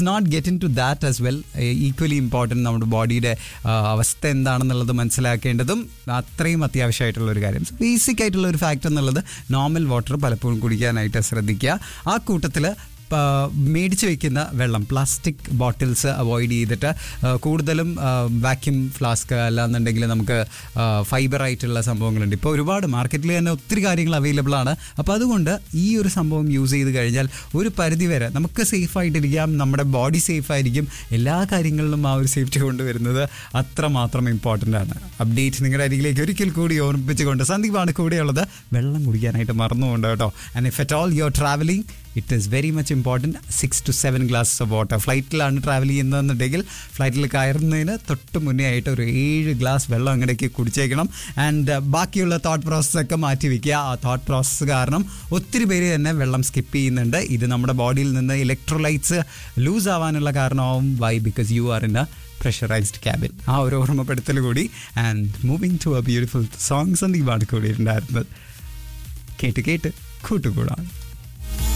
not get in to that as well equally important നമ്മുടെ ബോഡിയുടെ അവസ്ഥ എന്താണെന്നുള്ളത് മനസ്സിലാക്കേണ്ടതും അത്രയും അത്യാവശ്യമായിട്ടുള്ള ഒരു കാര്യം ബേസിക് ആയിട്ടുള്ള ഒരു ഫാക്ട് എന്നുള്ളത് നോർമൽ വാട്ടർ പലപ്പോഴും കുടിക്കാനായിട്ട് ശ്രദ്ധിക്കുക ആ കൂട്ടത്തിൽ മേടിച്ച് വെക്കുന്ന വെള്ളം പ്ലാസ്റ്റിക് ബോട്ടിൽസ് അവോയ്ഡ് ചെയ്തിട്ട് ആ, കൂടുതലും വാക്യൂം ഫ്ലാസ്ക് അല്ലാന്നുണ്ടെങ്കിൽ നമുക്ക് ഫൈബർ ആയിട്ടുള്ള സംഭവങ്ങളുണ്ട് ഇപ്പോൾ ഒരുപാട് മാർക്കറ്റിൽ തന്നെ ഒത്തിരി കാര്യങ്ങൾ അവൈലബിൾ ആണ് അപ്പോൾ അതുകൊണ്ട് ഈ ഒരു സംഭവം യൂസ് ചെയ്ത് കഴിഞ്ഞാൽ ഒരു പരിധി വരെ നമുക്ക് സേഫ് ആയിട്ടിരിക്കാം നമ്മുടെ ബോഡി സേഫ് ആയിരിക്കും എല്ലാ കാര്യങ്ങളിലും ആ ഒരു സേഫ്റ്റി കൊണ്ടുവരുന്നത് അത്രമാത്രം ഇമ്പോർട്ടൻ്റ് ആണ് അപ്ഡേറ്റ് നിങ്ങളുടെ അരികിലേക്ക് ഒരിക്കൽ കൂടി ഓർമ്മിപ്പിച്ചുകൊണ്ട് സന്ദീപാണ് കൂടെയുള്ളത് വെള്ളം കുടിക്കാനായിട്ട് മറന്നുകൊണ്ട് കേട്ടോ and if at all you are travelling it is very much important six to seven glass of water ഫ്ലൈറ്റിലാണ് ട്രാവൽ ചെയ്യുന്നതെന്നുണ്ടെങ്കിൽ ഫ്ലൈറ്റിൽ കയറുന്നതിന് തൊട്ട് മുന്നേ ആയിട്ട് ഒരു ഏഴ് ഗ്ലാസ് വെള്ളം അങ്ങടേക്ക് കുടിച്ചേക്കണം ആൻഡ് ബാക്കിയുള്ള തോട്ട് പ്രോസസ്സൊക്കെ മാറ്റി വയ്ക്കുക ആ തോട്ട് പ്രോസസ്സ് കാരണം ഒത്തിരി പേര് തന്നെ വെള്ളം സ്കിപ്പ് ചെയ്യുന്നുണ്ട് ഇത് നമ്മുടെ ബോഡിയിൽ നിന്ന് ഇലക്ട്രോലൈറ്റ്സ് ലൂസ് ആവാനുള്ള കാരണമാവും why because you are in a pressurised cabin ആ ഒരു ഓർമ്മപ്പെടുത്തൽ കൂടി and moving to a beautiful songs സന്ദീപാണ് കൂടി ഉണ്ടായിരുന്നത് കേട്ട് കേട്ട് കൂട്ടുകൂടാണ്